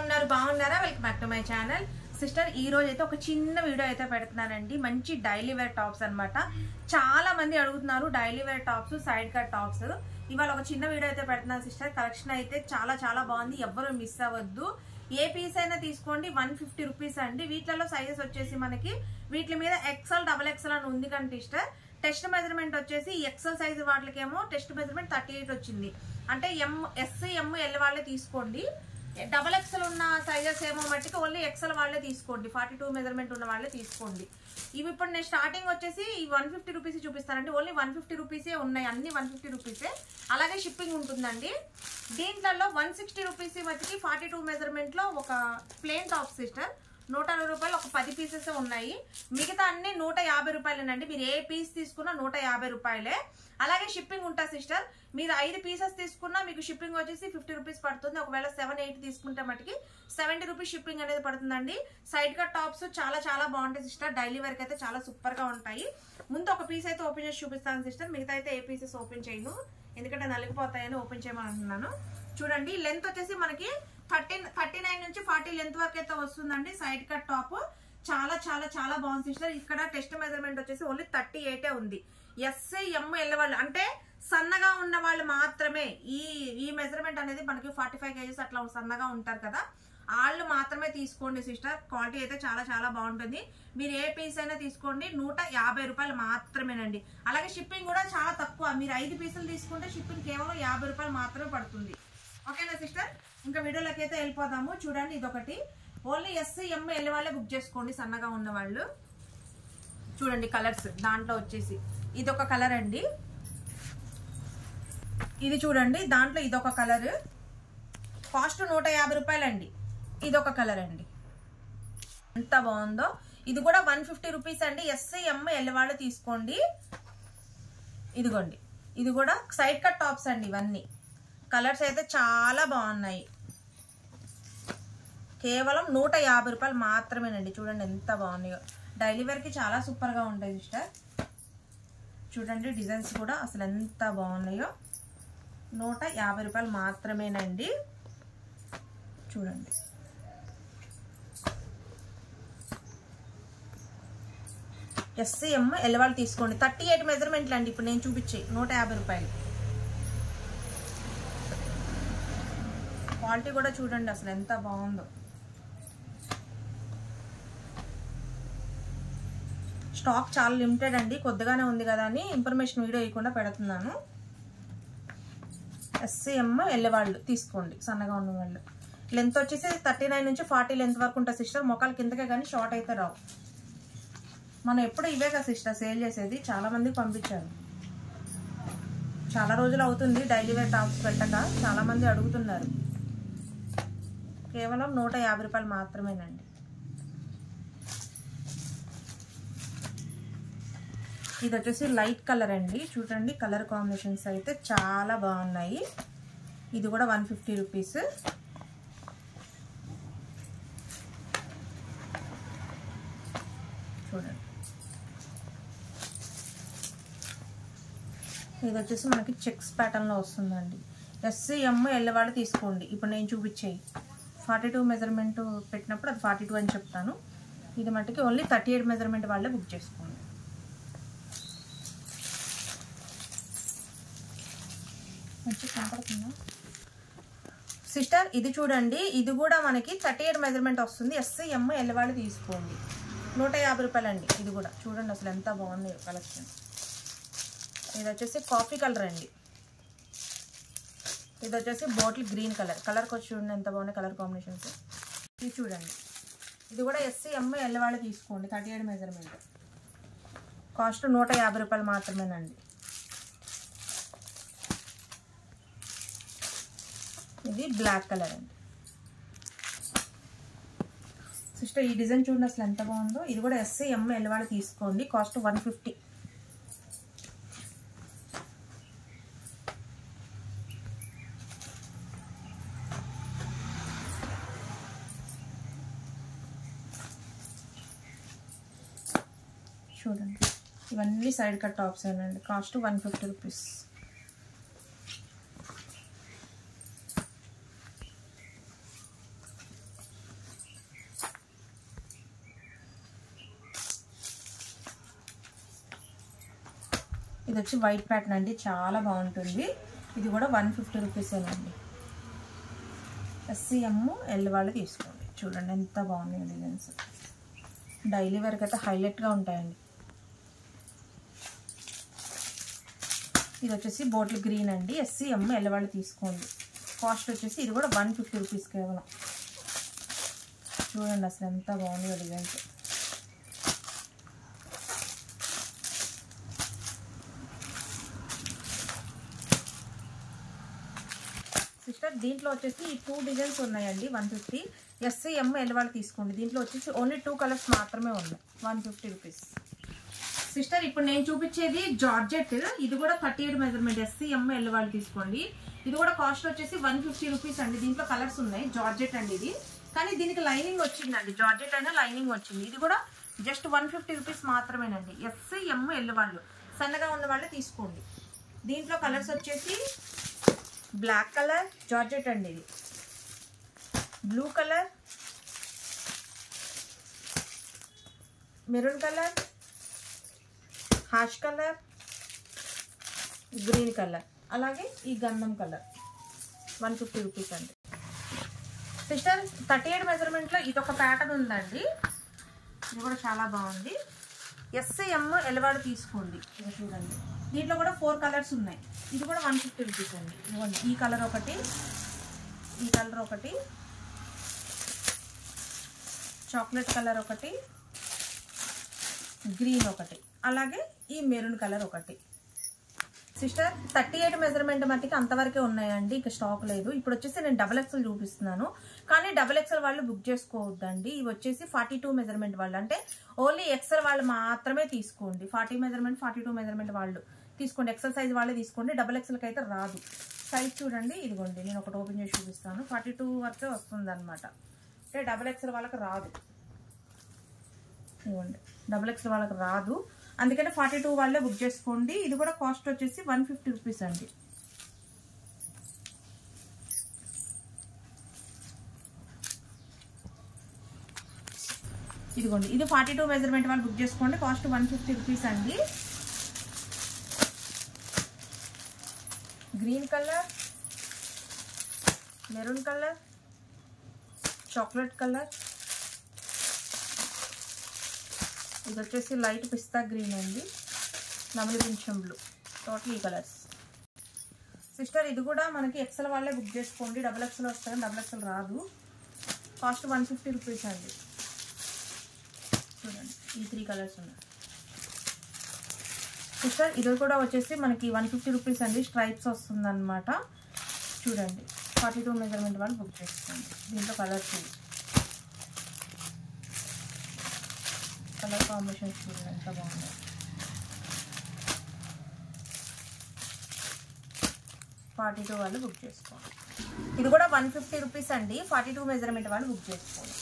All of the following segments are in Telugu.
ఉన్నారు బాగున్నారా welcome back to my channel sister ఈ రోజు అయితే ఒక చిన్న వీడియో అయితే పెడుతున్నానండి మంచి డైలీ వేర్ టాప్స్ అన్నమాట చాలా మంది అడుగుతున్నారు daily wear tops side cut tops ఇవాళ ఒక చిన్న వీడియో అయితే పెడుతున్నాను సిస్టర్ కలెక్షన్ అయితే చాలా చాలా బాగుంది ఎవ్వరు మిస్ అవ్వద్దు ఏ పీస్ అయినా తీసుకోండి వన్ ఫిఫ్టీ రూపీస్ అండి వీటిలో సైజెస్ వచ్చేసి మనకి వీటి మీద ఎక్సెల్ డబల్ ఎక్సెల్ అని ఉంది కంటే సిస్టర్ టెస్ట్ మెజర్మెంట్ వచ్చేసి ఎక్సెల్ సైజ్ వాటికేమో టెస్ట్ మెజర్మెంట్ థర్టీ ఎయిట్ వచ్చింది అంటే ఎం ఎస్ ఎం ఎల్ వాళ్ళే తీసుకోండి డబల్ ఎక్సెల్ ఉన్న సైజెస్ ఏమో మట్టికి ఓన్లీ ఎక్సెల్ వాళ్ళే తీసుకోండి ఫార్టీ టూ మెజర్మెంట్ ఉన్న వాళ్ళే తీసుకోండి ఇవి ఇప్పుడు నేను స్టార్టింగ్ వచ్చేసి ఈ వన్ ఫిఫ్టీ రూపీస్ చూపిస్తానండి ఓన్లీ వన్ ఫిఫ్టీ రూపీసే ఉన్నాయి అన్ని వన్ ఫిఫ్టీ రూపీసే అలాగే షిప్పింగ్ ఉంటుందండి దీంట్లో వన్ సిక్స్టీ రూపీస్ మట్టికి ఫార్టీ టూ మెజర్మెంట్లో ఒక ప్లేన్ టాప్ సిస్టర్ నూట అరవై రూపాయలు ఒక పది పీసెస్ ఉన్నాయి మిగతా అన్ని నూట యాభై రూపాయలేనండి మీరు ఏ పీస్ తీసుకున్నా నూట యాభై రూపాయలే అలాగే షిప్పింగ్ ఉంటుంది సిస్టర్ మీరు ఐదు పీసెస్ తీసుకున్నా మీకు షిప్పింగ్ వచ్చేసి ఫిఫ్టీ రూపీస్ పడుతుంది ఒకవేళ సెవెన్ ఎయిట్ తీసుకుంటే మటుకి సెవెంటీ రూపీస్ షిప్పింగ్ అనేది పడుతుందండి సైడ్ కట్ టాప్స్ చాలా చాలా బాగుంటాయి సిస్టర్ డైలీ వేర్కి అయితే చాలా సూపర్ గా ఉంటాయి ముందు ఒక పీస్ అయితే ఓపెన్ చేసి చూపిస్తాను సిస్టర్ మిగతా అయితే ఏ పీసెస్ ఓపెన్ చేయను ఎందుకంటే నలిగిపోతాయని ఓపెన్ చేయమని అంటున్నాను చూడండి లెంత్ వచ్చేసి మనకి థర్టీ థర్టీ నైన్ నుంచి ఫార్టీ లెంత్ వరకు అయితే వస్తుందండి సైడ్ కట్ టాప్ చాలా చాలా చాలా బాగుంది సిస్టర్ ఇక్కడ టెస్ట్ మెజర్మెంట్ వచ్చేసి ఓన్లీ థర్టీ ఎయిటే ఉంది ఎస్ఐ ఎమ్ వాళ్ళు అంటే సన్నగా ఉన్న వాళ్ళు మాత్రమే ఈ ఈ మెజర్మెంట్ అనేది మనకి ఫార్టీ ఫైవ్ కేజీస్ అట్లా సన్నగా ఉంటారు కదా వాళ్ళు మాత్రమే తీసుకోండి సిస్టర్ క్వాలిటీ అయితే చాలా చాలా బాగుంటుంది మీరు ఏ పీస్ అయినా తీసుకోండి నూట యాభై రూపాయలు మాత్రమేనండి అలాగే షిప్పింగ్ కూడా చాలా తక్కువ మీరు ఐదు పీసులు తీసుకుంటే షిప్పింగ్ కేవలం యాభై రూపాయలు మాత్రమే పడుతుంది ఓకేనా సిస్టర్ ఇంకా వీడియోలోకి అయితే వెళ్ళిపోదాము చూడండి ఇదొకటి ఓన్లీ ఎస్సీ ఎం వెళ్ళే వాళ్ళే బుక్ చేసుకోండి సన్నగా ఉన్న వాళ్ళు చూడండి కలర్స్ దాంట్లో వచ్చేసి ఇదొక కలర్ అండి ఇది చూడండి దాంట్లో ఇదొక కలర్ కాస్ట్ నూట యాభై రూపాయలండి ఇదొక కలర్ అండి ఎంత బాగుందో ఇది కూడా వన్ ఫిఫ్టీ రూపీస్ అండి ఎస్సీ ఎం ఎల్ వాళ్ళు తీసుకోండి ఇదిగోండి ఇది కూడా సైడ్ కట్ టాప్స్ అండి ఇవన్నీ కలర్స్ అయితే చాలా బాగున్నాయి కేవలం నూట యాభై రూపాయలు మాత్రమేనండి చూడండి ఎంత బాగున్నాయో డైలీ వేర్కి చాలా సూపర్గా ఉంటాయి సిస్టర్ చూడండి డిజైన్స్ కూడా అసలు ఎంత బాగున్నాయో నూట యాభై రూపాయలు మాత్రమేనండి చూడండి ఎస్సీఎం ఎల్లవాళ్ళు తీసుకోండి థర్టీ ఎయిట్ మెజర్మెంట్లు అండి ఇప్పుడు నేను చూపించే నూట యాభై రూపాయలు క్వాలిటీ కూడా చూడండి అసలు ఎంత బాగుందో స్టాక్ చాలా లిమిటెడ్ అండి కొద్దిగానే ఉంది కదా అని ఇన్ఫర్మేషన్ వీడియో ఇవ్వకుండా పెడుతున్నాను ఎస్సీఎం వెళ్ళేవాళ్ళు తీసుకోండి సన్నగా ఉన్న వాళ్ళు లెంత్ వచ్చేసి థర్టీ నైన్ నుంచి ఫార్టీ లెంత్ వరకు ఉంటుంది సిస్టర్ మొక్కలు కిందకే కానీ షార్ట్ అయితే రావు మనం ఎప్పుడు ఇవే కదా సిస్టర్ సేల్ చేసేది చాలా మందికి పంపించారు చాలా రోజులు అవుతుంది డైలీ వేర్ టాప్స్ పెట్టక చాలా మంది అడుగుతున్నారు కేవలం నూట యాభై రూపాయలు మాత్రమేనండి ఇది వచ్చేసి లైట్ కలర్ అండి చూడండి కలర్ కాంబినేషన్స్ అయితే చాలా బాగున్నాయి ఇది కూడా వన్ ఫిఫ్టీ రూపీస్ చూడండి ఇది వచ్చేసి మనకి చెక్స్ ప్యాటర్న్లో వస్తుందండి ఎస్సీ ఎమ్ ఎల్లవాళ్ళు తీసుకోండి ఇప్పుడు నేను చూపించేయి ఫార్టీ టూ మెజర్మెంట్ పెట్టినప్పుడు అది ఫార్టీ టూ అని చెప్తాను ఇది మట్టుకి ఓన్లీ థర్టీ ఎయిట్ మెజర్మెంట్ వాళ్ళే బుక్ చేసుకోండి మంచి కనపడుతుందా సిస్టర్ ఇది చూడండి ఇది కూడా మనకి థర్టీ ఎయిట్ మెజర్మెంట్ వస్తుంది ఎస్సీ ఎమ్ ఎల్లవాళ్ళు తీసుకోండి నూట యాభై రూపాయలు అండి ఇది కూడా చూడండి అసలు ఎంత బాగుంది కలెక్షన్ ఇది వచ్చేసి కాఫీ కలర్ అండి ఇది వచ్చేసి బాటిల్ గ్రీన్ కలర్ కలర్కి వచ్చి చూడండి ఎంత బాగున్నాయి కలర్ కాంబినేషన్స్ ఇది చూడండి ఇది కూడా ఎస్సీ ఎమ్ఐ ఎల్లవాళ్ళు తీసుకోండి థర్టీ ఎయిట్ మెజర్మెంట్ కాస్ట్ నూట యాభై రూపాయలు మాత్రమేనండి ఇది బ్లాక్ కలర్ అండి సిస్టర్ ఈ డిజైన్ చూడండి అసలు ఎంత బాగుందో ఇది కూడా ఎస్సీ ఎమ్ఐ ఎల్లవాళ్ళు తీసుకోండి కాస్ట్ వన్ ఫిఫ్టీ చూడండి ఇవన్నీ సైడ్ కట్ టాప్స్ ఏనండి కాస్ట్ వన్ ఫిఫ్టీ రూపీస్ ఇది వచ్చి వైట్ ప్యాటర్న్ అండి చాలా బాగుంటుంది ఇది కూడా వన్ ఫిఫ్టీ రూపీసేనండి ఎస్సీఎం ఎల్ వాళ్ళు తీసుకోండి చూడండి ఎంత బాగున్నాయి డిజైన్స్ డైలీ వేర్కి అయితే హైలైట్గా ఉంటాయండి ఇది వచ్చేసి బోటిల్ గ్రీన్ అండి ఎస్సీఎం ఎల్ వాళ్ళు తీసుకోండి కాస్ట్ వచ్చేసి ఇది కూడా వన్ ఫిఫ్టీ రూపీస్ కేవలం చూడండి అసలు ఎంత బాగుంది డిజైన్స్ సిస్టర్ దీంట్లో వచ్చేసి ఈ టూ డిజైన్స్ ఉన్నాయండి one fifty S M L వాళ్ళు తీసుకోండి దీంట్లో వచ్చేసి ఓన్లీ టూ కలర్స్ మాత్రమే ఉన్నాయి వన్ ఫిఫ్టీ రూపీస్ సిస్టర్ ఇప్పుడు నేను చూపించేది జార్జెట్ ఇది కూడా thirty eight measurement S M L వాళ్ళు తీసుకోండి ఇది కూడా కాస్ట్ వచ్చేసి వన్ ఫిఫ్టీ రూపీస్ అండి దీంట్లో కలర్స్ ఉన్నాయి జార్జెట్ అండి ఇది కానీ దీనికి లైనింగ్ వచ్చిందండి జార్జెట్ అయినా లైనింగ్ వచ్చింది ఇది కూడా జస్ట్ వన్ ఫిఫ్టీ రూపీస్ మాత్రమేనండి ఎస్సీ ఎం ఎల్ వాళ్ళు సన్నగా ఉన్న వాళ్ళు తీసుకోండి దీంట్లో కలర్స్ వచ్చేసి బ్లాక్ కలర్ జార్జెట్ అండి ఇది blue colour maroon colour ash colour green colour అలాగే ఈ గంధం కలర్ వన్ ఫిఫ్టీ రూపీస్ అండి సిస్టర్ థర్టీ ఎయిట్ మెజర్మెంట్లో ఇది ఒక ప్యాటర్న్ ఉందండి ఇది కూడా చాలా బాగుంది ఎస్ఎం ఎలవాడు తీసుకోండి ఇది చూడండి దీంట్లో కూడా ఫోర్ కలర్స్ ఉన్నాయి ఇది కూడా వన్ ఫిఫ్టీ రూపీస్ అండి ఇదిగోండి ఈ కలర్ ఒకటి ఈ కలర్ ఒకటి చాక్లెట్ కలర్ ఒకటి గ్రీన్ ఒకటి అలాగే ఈ మెరూన్ కలర్ ఒకటి సిస్టర్ థర్టీ ఎయిట్ మెజర్మెంట్ మట్టికి అంతవరకే ఉన్నాయండి ఇక స్టాక్ లేదు ఇప్పుడు వచ్చేసి నేను డబల్ ఎక్స్ఎల్ చూపిస్తున్నాను కానీ డబల్ ఎక్స్ఎల్ వాళ్ళు బుక్ చేసుకోవద్దండి ఇవి వచ్చేసి ఫార్టీ టూ మెజర్మెంట్ వాళ్ళు అంటే ఓన్లీ ఎక్సెల్ వాళ్ళు మాత్రమే తీసుకోండి forty measurement forty two measurement వాళ్ళు తీసుకోండి ఎక్సెల్ సైజ్ వాళ్ళే తీసుకోండి డబల్ ఎక్సెల్కి అయితే రాదు సైజ్ చూడండి ఇదిగోండి నేను ఒకటి ఓపెన్ చేసి చూపిస్తాను ఫార్టీ టూ వరకే వస్తుంది అనమాట అంటే డబల్ ఎక్సెల్ వాళ్ళకి రాదు ఇవ్వండి డబుల్ ఎక్స్ వాళ్ళకి రాదు అందుకని ఫార్టీ టూ వాళ్ళే బుక్ చేసుకోండి ఇది కూడా కాస్ట్ వచ్చేసి వన్ ఫిఫ్టీ రూపీస్ అండి ఇదిగోండి ఇది ఫార్టీ టూ మెజర్మెంట్ వాళ్ళు బుక్ చేసుకోండి కాస్ట్ వన్ ఫిఫ్టీ రూపీస్ అండి green colour maroon colour chocolate colour ఇది వచ్చేసి లైట్ పిస్తా గ్రీన్ అండి నమలి పింఛం బ్లూ టోటల్ ఈ కలర్స్ సిస్టర్ ఇది కూడా మనకి ఎక్సెల్ వాళ్ళే బుక్ చేసుకోండి డబుల్ ఎక్సెల్ వస్తుంది డబుల్ ఎక్సెల్ రాదు కాస్ట్ వన్ ఫిఫ్టీ రూపీస్ అండి చూడండి ఈ త్రీ కలర్స్ ఉన్నాయి సిస్టర్ ఇది కూడా వచ్చేసి మనకి వన్ ఫిఫ్టీ రూపీస్ అండి స్ట్రైప్స్ వస్తుంది అనమాట చూడండి ఫార్టీ టూ మెజర్మెంట్ వాళ్ళు బుక్ చేసుకోండి దీంట్లో కలర్స్ ఇవి కలర్ కాంబినేషన్స్ చూడండి ఎంత బాగుంది ఫార్టీ టూ వాళ్ళు బుక్ చేసుకోండి ఇది కూడా వన్ ఫిఫ్టీ రూపీస్ అండి ఫార్టీ టూ మెజర్మెంట్ వాళ్ళు బుక్ చేసుకోండి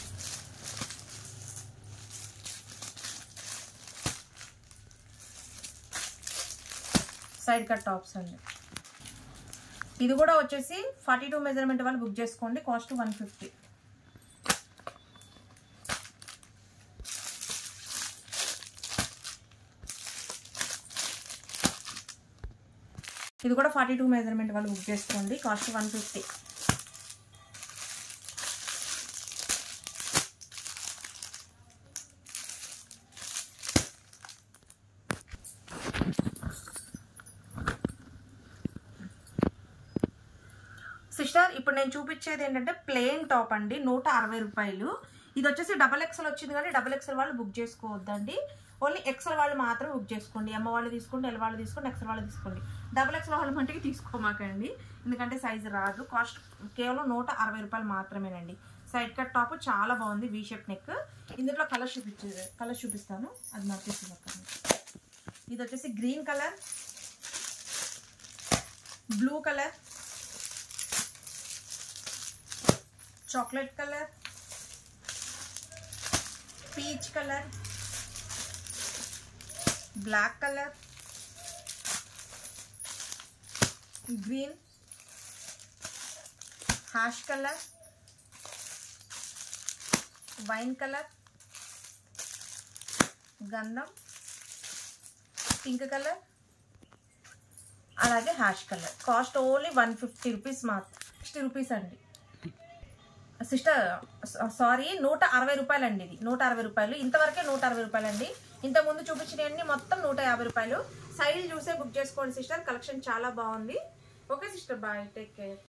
సైడ్ కట్ టాప్స్ అండి ఇది కూడా వచ్చేసి ఫార్టీ టూ మెజర్మెంట్ వాళ్ళు బుక్ చేసుకోండి కాస్ట్ వన్ ఫిఫ్టీ ఇది కూడా ఫార్టీ టూ మెజర్మెంట్ వాళ్ళు బుక్ చేసుకోండి కాస్ట్ వన్ ఫిఫ్టీ సిస్టర్ ఇప్పుడు నేను చూపించేది ఏంటంటే ప్లెయిన్ టాప్ అండి నూట అరవై రూపాయలు ఇది వచ్చేసి డబల్ ఎక్సెల్ వచ్చింది కానీ డబల్ ఎక్సెల్ వాళ్ళు బుక్ చేసుకోవద్దండి ఓన్లీ ఎక్సెల్ వాళ్ళు మాత్రం బుక్ చేసుకోండి ఎమ్మ వాళ్ళు తీసుకోండి ఎల్ వాళ్ళు తీసుకోండి ఎక్సెల్ వాళ్ళు తీసుకోండి డబల్ ఎక్సెల్ వాళ్ళ మట్టికి తీసుకోమాకండి ఎందుకంటే సైజు రాదు కాస్ట్ కేవలం నూట అరవై రూపాయలు మాత్రమేనండి సైడ్ కట్ టాప్ చాలా బాగుంది వీ షేప్ నెక్ ఇందులో కలర్ చూపించే కలర్ చూపిస్తాను అది మార్చేసి పక్కన ఇది వచ్చేసి green colour blue colour chocolate colour peach colour black colour green ash colour wine colour గంధం పింక్ కలర్ అలాగే ash colour cost only one fifty rupees మాత్రం సిక్స్టీ రూపీస్ అండి సిస్టర్ సారీ నూట అరవై రూపాయలు అండి ఇది నూట అరవై రూపాయలు ఇంతవరకే నూట అరవై రూపాయలు అండి ఇంత ముందు చూపించినవన్నీ మొత్తం నూట యాభై రూపాయలు సైడ్ చూసే బుక్ చేసుకోండి సిస్టర్ కలెక్షన్ చాలా బాగుంది okay sister bye take care